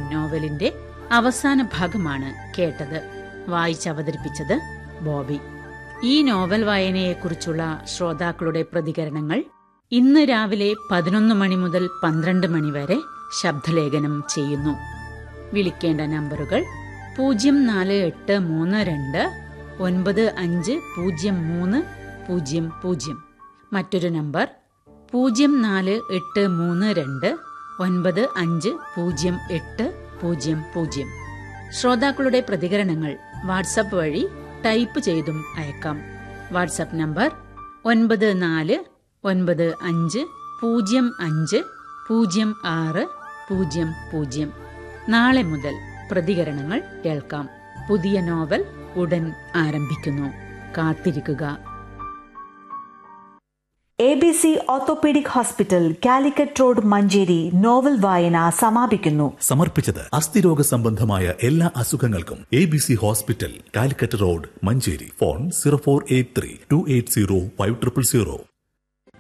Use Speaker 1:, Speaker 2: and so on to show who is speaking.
Speaker 1: നോവലിന്റെ അവസാന ഭാഗമാണ് കേട്ടത് വായിച്ചവതരിപ്പിച്ചത് ബോബി ഈ നോവൽ വായനയെക്കുറിച്ചുള്ള ശ്രോതാക്കളുടെ പ്രതികരണങ്ങൾ ഇന്ന് രാവിലെ പതിനൊന്ന് മണി മുതൽ പന്ത്രണ്ട് മണി വരെ ശബ്ദലേഖനം ചെയ്യുന്നു വിളിക്കേണ്ട നമ്പറുകൾ പൂജ്യം നാല് എട്ട് മൂന്ന് രണ്ട് ഒൻപത് അഞ്ച് പൂജ്യം മൂന്ന് പൂജ്യം പൂജ്യം മറ്റൊരു നമ്പർ പൂജ്യം നാല് എട്ട് മൂന്ന് രണ്ട് ഒൻപത് അഞ്ച് പൂജ്യം എട്ട് പൂജ്യം പൂജ്യം ശ്രോതാക്കളുടെ പ്രതികരണങ്ങൾ വാട്സപ്പ് വഴി ടൈപ്പ് ചെയ്തും അയക്കാം വാട്സപ്പ് നമ്പർ ഒൻപത് നാല് ഒൻപത് അഞ്ച് പൂജ്യം അഞ്ച് പൂജ്യം ആറ് പൂജ്യം പൂജ്യം നാളെ മുതൽ പ്രതികരണങ്ങൾ കേൾക്കാം പുതിയ നോവൽ ഉടൻ ആരംഭിക്കുന്നു കാത്തിരിക്കുക
Speaker 2: A B C orthopaedic hospital Calicut road Manjeri novel വായന സമാപിക്കുന്നു
Speaker 3: സമർപ്പിച്ചത് അസ്ഥിരോഗ സംബന്ധമായ എല്ലാ അസുഖങ്ങൾക്കും A B C hospital Calicut road Manjeri phone zero four eight three two eight zero five triple zero